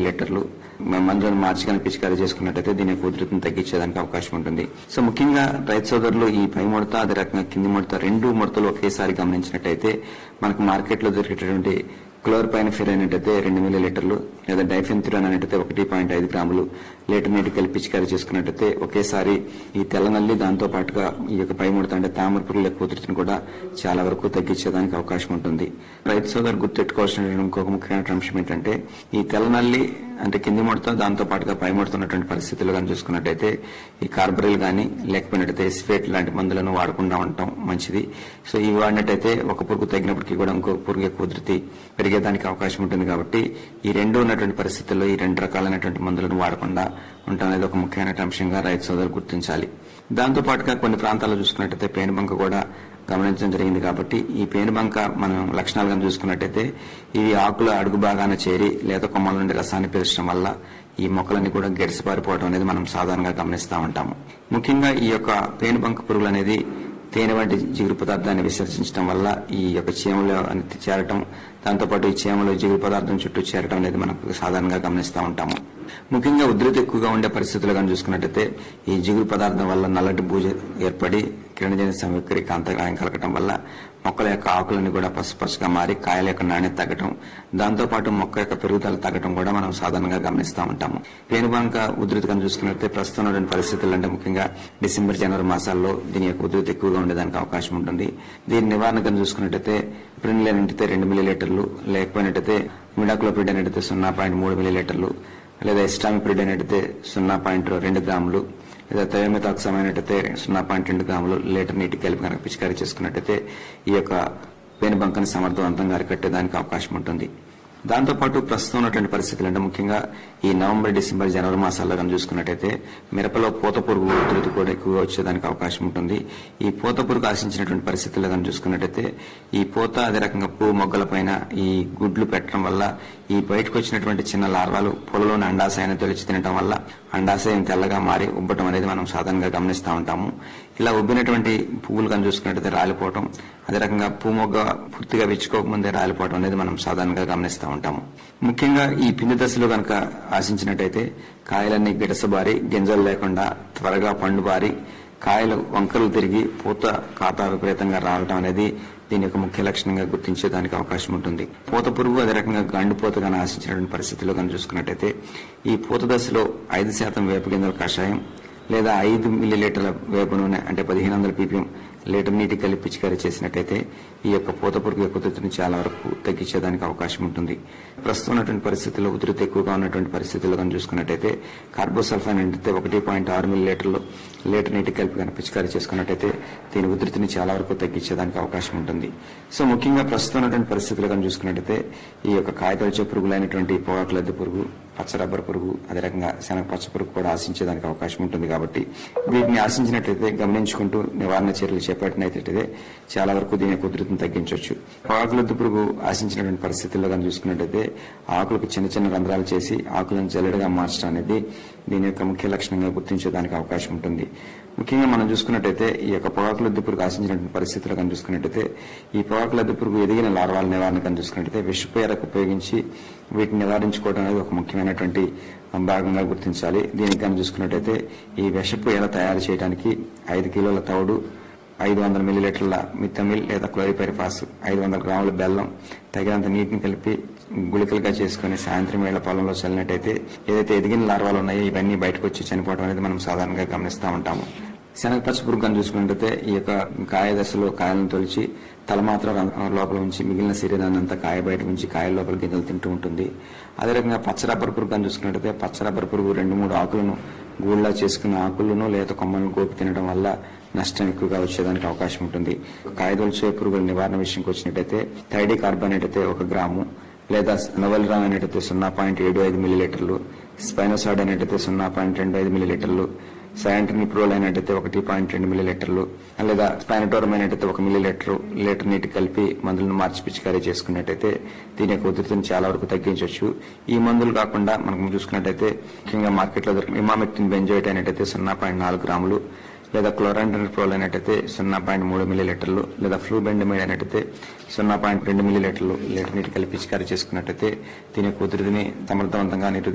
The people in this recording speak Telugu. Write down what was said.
లీటర్లు మ- మందులను మార్చి కానీ పిచికారీ చేసుకున్నట్టయితే దీని యొక్క ఉధృతిని తగ్గించేదానికి అవకాశం ఉంటుంది సో ముఖ్యంగా రైతు సోదరులు ఈ పై ముడత అదే రకంగా కింది ముడత రెండు ముడతలు ఒకేసారి గమనించినట్టయితే మనకు మార్కెట్లో దొరికేటటువంటి క్లోర్పైనఫిర్ అయినట్టయితే రెండు మిల్లీ లీటర్లు లేదా డైఫెన్థ్యూరాన్ అయినట్టయితే ఒకటి పాయింట్ ఐదు గ్రాములు లీటర్ నీటి కలిపి పిచికారీ చేసుకున్నట్టయితే ఒకేసారి ఈ తెల్లనల్లి దాంతో పాటుగా ఈ యొక్క పై ముడత అంటే తామర పురుగుల యొక్క ఉధృతిని కూడా చాలా వరకు తగ్గించేదానికి అవకాశం ఉంటుంది రైతు సోదరు గుర్తెట్టుకోవాల్సిన ఇంకొక ముఖ్యమైన అంశం ఏంటంటే ఈ తెల్లనల్లి అంటే కింది ముడత దాంతో పాటుగా పై ముడత ఉన్నటువంటి పరిస్థితులు కానీ చూసుకున్నట్టయితే ఈ కార్బరిల్ కానీ లేకపోయినట్టయితే ఎస్ఫేట్ లాంటి మందులను వాడకుండా ఉండటం మంచిది సో ఇవి వాడినట్టయితే ఒక పురుగు తగ్గినప్పటికీ కూడా ఇంకో పురుగు యొక్క ఉధృతి పెరిగేదానికి అవకాశం ఉంటుంది కాబట్టి ఈ రెండు ఉన్నటువంటి పరిస్థితుల్లో ఈ రెండు రకాలైనటువంటి మందులను వాడకుండా ఉండటం అనేది ఒక ముఖ్యమైన అంశంగా రైతు సోదరులు గుర్తించాలి దాంతో పాటుగా కొన్ని ప్రాంతాల్లో చూసుకున్నట్టయితే పేనుబంక కూడా గమనించడం జరిగింది కాబట్టి ఈ పేనుబంక మనం లక్షణాలు కనుక చూసుకున్నట్టయితే ఇవి ఆకుల అడుగు భాగాన చేరి లేత కొమ్మల నుండి రసాన్ని పీల్చడం వల్ల ఈ మొక్కలన్నీ కూడా గెడిసిపారిపోవడం అనేది మనం సాధారణంగా గమనిస్తూ ఉంటాము ముఖ్యంగా ఈ యొక్క పేనుబంక పురుగులు అనేది తేనె వంటి జిగురు పదార్థాన్ని విసర్జించడం వల్ల ఈ యొక్క చీమలో అనేది చేరటం దాంతోపాటు ఈ చీమలో జిగురు పదార్థం చుట్టూ చేరటం అనేది మనకు సాధారణంగా గమనిస్తూ ఉంటాము ముఖ్యంగా ఉధృతి ఎక్కువగా ఉండే పరిస్థితులు కానీ చూసుకున్నట్టయితే ఈ జిగురు పదార్థం వల్ల నల్లటి బూజ ఏర్పడి కిరణజన్య సమీకరికి అంతరాయం కలగటం వల్ల మొక్కల యొక్క ఆకులన్నీ కూడా పసుపసుగా మారి కాయల యొక్క నాణ్యత తగ్గటం దాంతోపాటు మొక్క యొక్క పెరుగుదల తగ్గటం కూడా మనం సాధారణంగా గమనిస్తూ ఉంటాము పేనుబంక ఉధృతి కనుక చూసుకున్నట్లయితే ప్రస్తుతం ఉన్నటువంటి పరిస్థితులు అంటే ముఖ్యంగా డిసెంబర్ జనవరి మాసాల్లో దీని యొక్క ఉధృతి ఎక్కువగా ఉండేదానికి అవకాశం ఉంటుంది దీని నివారణ కనుక చూసుకున్నట్టయితే ప్రిన్లే నింటితే రెండు మిల్లీ లీటర్లు లేకపోయినట్టయితే మిడాక్లోపిడ్ అనేటైతే సున్నా పాయింట్ మూడు మిల్లీ లీటర్లు లేదా ఇస్టామిప్రిడ్ అనేటైతే సున్నా పాయింట్ రెండు గ్రాములు లేదా థయోమితాక్సమ్ అయినట్టయితే సున్నా పాయింట్ రెండు గ్రాములు లీటర్ నీటి కలిపి కనుక పిచికారీ చేసుకున్నట్టయితే ఈ యొక్క పేనుబంకని సమర్థవంతంగా అరికట్టేదానికి అవకాశం ఉంటుంది దాంతోపాటు ప్రస్తుతం ఉన్నటువంటి పరిస్థితులు అంటే ముఖ్యంగా ఈ నవంబర్ డిసెంబర్ జనవరి మాసాల్లో కనుక చూసుకున్నట్టయితే మిరపలో పూత పురుగు ఉధృతి కూడా ఎక్కువగా వచ్చేదానికి అవకాశం ఉంటుంది ఈ పూత పురుగు ఆశించినటువంటి పరిస్థితుల్లో కనుక చూసుకున్నట్టయితే ఈ పూత అదే రకంగా పువ్వు మొగ్గల పైన ఈ గుడ్లు పెట్టడం వల్ల ఈ బయటకు వచ్చినటువంటి చిన్న లార్వాలు పొలలోని అండాశయాన్ని తొలిచి తినడం వల్ల అండాశయం తెల్లగా మారి ఉబ్బటం అనేది మనం సాధారణంగా గమనిస్తూ ఉంటాము ఇలా ఉబ్బినటువంటి పువ్వులు కనుక చూసుకున్నట్టయితే రాలిపోవటం అదే రకంగా పువ్వు మొగ్గ పూర్తిగా విచ్చుకోకముందే రాలిపోవటం అనేది మనం సాధారణంగా గమనిస్తూ ఉంటాము ముఖ్యంగా ఈ పిండి దశలో కనుక ఆశించినట్టయితే కాయలన్నీ గిడసబారి గింజలు లేకుండా త్వరగా పండు బారి కాయలు వంకలు తిరిగి పూత ఖాతా విపరీతంగా రావటం అనేది దీని యొక్క ముఖ్య లక్షణంగా గుర్తించేదానికి అవకాశం ఉంటుంది పూత పురుగు అదే రకంగా గండు పూతగా ఆశించినటువంటి పరిస్థితుల్లో కనుక చూసుకున్నట్టయితే ఈ పూత దశలో ఐదు శాతం వేప గింజల కషాయం లేదా ఐదు మిల్లీ లీటర్ల వేప నూనె అంటే పదిహేను వందల పీపీఎం లీటర్ నీటి కలిపి పిచికారీ చేసినట్టయితే ఈ యొక్క పూత పురుగు యొక్క ఉధృతిని చాలా వరకు తగ్గించేదానికి అవకాశం ఉంటుంది ప్రస్తుతం ఉన్నటువంటి పరిస్థితుల్లో ఉధృతి ఎక్కువగా ఉన్నటువంటి పరిస్థితుల్లో కనుక చూసుకున్నట్టయితే కార్బోసల్ఫాన్ అంటే ఒకటి పాయింట్ ఆరు మిల్లీ లీటర్లు లీటర్ నీటి కలిపి కనుక పిచికారీ చేసుకున్నట్టయితే దీని ఉధృతిని చాలా వరకు తగ్గించేదానికి అవకాశం ఉంటుంది సో ముఖ్యంగా ప్రస్తుతం ఉన్నటువంటి పరిస్థితులు కనుక చూసుకున్నట్టయితే ఈ యొక్క కాయతొలిచే పురుగులైనటువంటి పొగాకు లద్దె పురుగు పచ్చ రబ్బర్ పురుగు అదే రకంగా శనగ పచ్చ పురుగు కూడా ఆశించేదానికి అవకాశం ఉంటుంది కాబట్టి వీటిని ఆశించినట్లయితే గమనించుకుంటూ నివారణ చర్యలు చేపట్టినట్లయితే చాలా వరకు దీని యొక్క ఉధృతిని తగ్గించవచ్చు పొగాకు లద్దె పురుగు ఆశించినటువంటి పరిస్థితుల్లో కనుక చూసుకున్నట్టయితే ఆకులకు చిన్న చిన్న రంధ్రాలు చేసి ఆకులను జల్లెడగా మార్చడం అనేది దీని యొక్క ముఖ్య లక్షణంగా గుర్తించేదానికి అవకాశం ఉంటుంది ముఖ్యంగా మనం చూసుకున్నట్టయితే ఈ యొక్క పొగాకు లద్దె పురుగు ఆశించినటువంటి పరిస్థితులు కనుక చూసుకున్నట్టయితే ఈ పొగాకు లద్దె పురుగు ఎదిగిన లార్వాల నివారణ కనుక చూసుకున్నట్టయితే విషపేరకు ఉపయోగించి వీటిని నివారించుకోవడం అనేది ఒక ముఖ్యమైనటువంటి భాగంగా గుర్తించాలి దీనికి కనుక చూసుకున్నట్టయితే ఈ విషపు ఎల తయారు చేయడానికి ఐదు కిలోల తౌడు ఐదు వందల మిల్లీలీటర్ల మిథమిల్ లేదా క్లోరిపైరిఫాస్ ఐదు వందల గ్రాముల బెల్లం తగినంత నీటిని కలిపి గుళికలుగా చేసుకుని సాయంత్రం వేళ పొలంలో చల్లినట్టయితే ఏదైతే ఎదిగిన లార్వాలు ఉన్నాయో ఇవన్నీ బయటకు వచ్చి చనిపోవడం అనేది మనం సాధారణంగా గమనిస్తూ ఉంటాము శనగ పచ్చ పురుగు కనుక చూసుకున్నట్టయితే ఈ యొక్క కాయ దశలో కాయలను తొలిచి తల మాత్రం రం- లోపల ఉంచి మిగిలిన శరీరాన్ని అంతా కాయ బయట ఉంచి కాయ లోపల గింజలు తింటూ ఉంటుంది అదే రకంగా పచ్చ రబ్బర్ పురుగు కనుక చూసుకున్నట్టయితే పచ్చ రబ్బర్ పురుగు రెండు మూడు ఆకులను గూళ్ళ చేసుకున్న ఆకులను లేత కొమ్మలను గోపి తినడం వల్ల నష్టం ఎక్కువగా వచ్చేదానికి అవకాశం ఉంటుంది కాయదొలిచే పురుగుల నివారణ విషయంకి వచ్చినట్టయితే థైడీ కార్బోనేట్ అయితే ఒక గ్రాము లేదా నవల్రాన్ అనేటైతే సున్నా పాయింట్ ఏడు ఐదు మిల్లీలీటర్లు స్పైనోసాడ్ అనేటైతే సున్నా పాయింట్ రెండు ఐదు మిల్లీలీటర్లు సయాంట్రినిప్రోల్ అయినట్టయితే ఒకటి పాయింట్ రెండు మిల్లీ లీటర్లు లేదా స్పానటోరం అయినట్టయితే ఒక మిల్లీ లీటర్ లీటర్ నీటి కలిపి మందులను మార్చి పిచికారీ చేసుకున్నట్టయితే దీని యొక్క ఉధృతిని చాలా వరకు తగ్గించవచ్చు ఈ మందులు కాకుండా మనం చూసుకున్నట్టయితే ముఖ్యంగా మార్కెట్లో దొరికిన ఇమామెక్టిన్ బెంజోయిట్ అయినట్టయితే సున్నా పాయింట్ నాలుగు గ్రాములు లేదా క్లోరాండ్రిప్రోల్ అయినట్టయితే సున్నా పాయింట్ మూడు మిల్లీ లీటర్లు లేదా ఫ్లూబెండమైడ్ అయినట్టయితే సున్నా పాయింట్ రెండు మిల్లీ లీటర్లు లీటర్ నీటి కలిపి పిచికారీ చేసుకున్నట్టయితే దీని యొక్క ఉధృతిని సమర్థవంతంగా నిరోధి